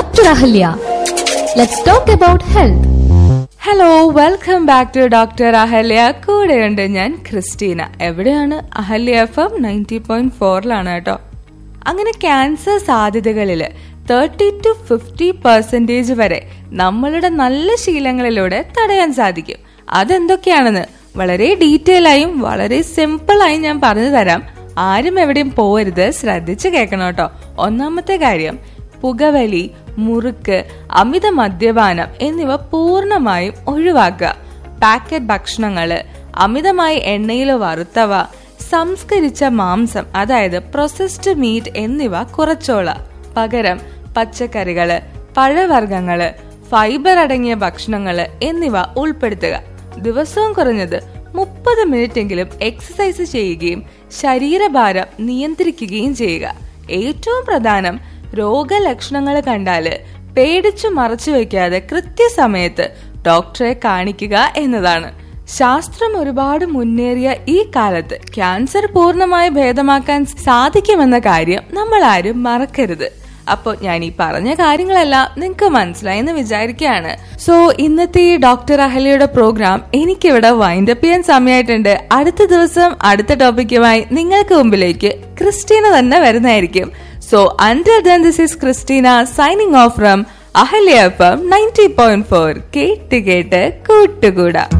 Dr. Ahalya. Let's talk about health. Hello welcome back to doctor Ahalya കൂടെയുണ്ട് ഞാൻ ക്രിസ്റ്റീന എവിടെയാണ് Ahalya F M ninety point ഫോറിലാണ് കേട്ടോ അങ്ങനെ ക്യാൻസർ സാധ്യതകളിൽ തേർട്ടി ടു ഫിഫ്റ്റി പെർസെൻറ്റേജ് വരെ നമ്മളുടെ നല്ല ശീലങ്ങളിലൂടെ തടയാൻ സാധിക്കും അതെന്തൊക്കെയാണെന്ന് വളരെ ഡീറ്റെയിൽ ആയും വളരെ സിമ്പിൾ ആയും ഞാൻ പറഞ്ഞു തരാം ആരും എവിടെയും പോകരുത് ശ്രദ്ധിച്ച് കേൾക്കണം കേട്ടോ ഒന്നാമത്തെ കാര്യം പുകവലി മുറുക്ക് അമിത മദ്യപാനം എന്നിവ പൂർണ്ണമായും ഒഴിവാക്കുക പാക്കറ്റ് ഭക്ഷണങ്ങള് അമിതമായി എണ്ണയിൽ വറുത്തവ സംസ്കരിച്ച മാംസം അതായത് പ്രൊസസ്ഡ് മീറ്റ് എന്നിവ കുറച്ചോള പകരം പച്ചക്കറികള് പഴവർഗ്ഗങ്ങള് ഫൈബർ അടങ്ങിയ ഭക്ഷണങ്ങള് എന്നിവ ഉൾപ്പെടുത്തുക ദിവസവും കുറഞ്ഞത് മുപ്പത് മിനിറ്റെങ്കിലും എക്സസൈസ് ചെയ്യുകയും ശരീരഭാരം നിയന്ത്രിക്കുകയും ചെയ്യുക ഏറ്റവും പ്രധാനം രോഗലക്ഷണങ്ങൾ കണ്ടാല് പേടിച്ചു മറച്ചു വെക്കാതെ കൃത്യസമയത്ത് ഡോക്ടറെ കാണിക്കുക എന്നതാണ് ശാസ്ത്രം ഒരുപാട് മുന്നേറിയ ഈ കാലത്ത് ക്യാൻസർ പൂർണ്ണമായി ഭേദമാക്കാൻ സാധിക്കുമെന്ന കാര്യം നമ്മൾ ആരും മറക്കരുത് അപ്പോൾ ഞാൻ ഈ പറഞ്ഞ കാര്യങ്ങളെല്ലാം നിങ്ങൾക്ക് മനസ്സിലായി എന്ന് വിചാരിക്കുകയാണ് സോ ഇന്നത്തെ ഈ ഡോക്ടർ അഹലിയുടെ പ്രോഗ്രാം എനിക്കിവിടെ വൈൻഡ് അപ്പ് ചെയ്യാൻ സമയമായിട്ടുണ്ട് അടുത്ത ദിവസം അടുത്ത ടോപ്പിക്കുമായി നിങ്ങൾക്ക് മുമ്പിലേക്ക് ക്രിസ്റ്റീന തന്നെ വരുന്നതായിരിക്കും so until then this is Christina signing off from Ahalya F M ninety point four കേട്ട് കേട്ട് കൂട്ടുകൂടാ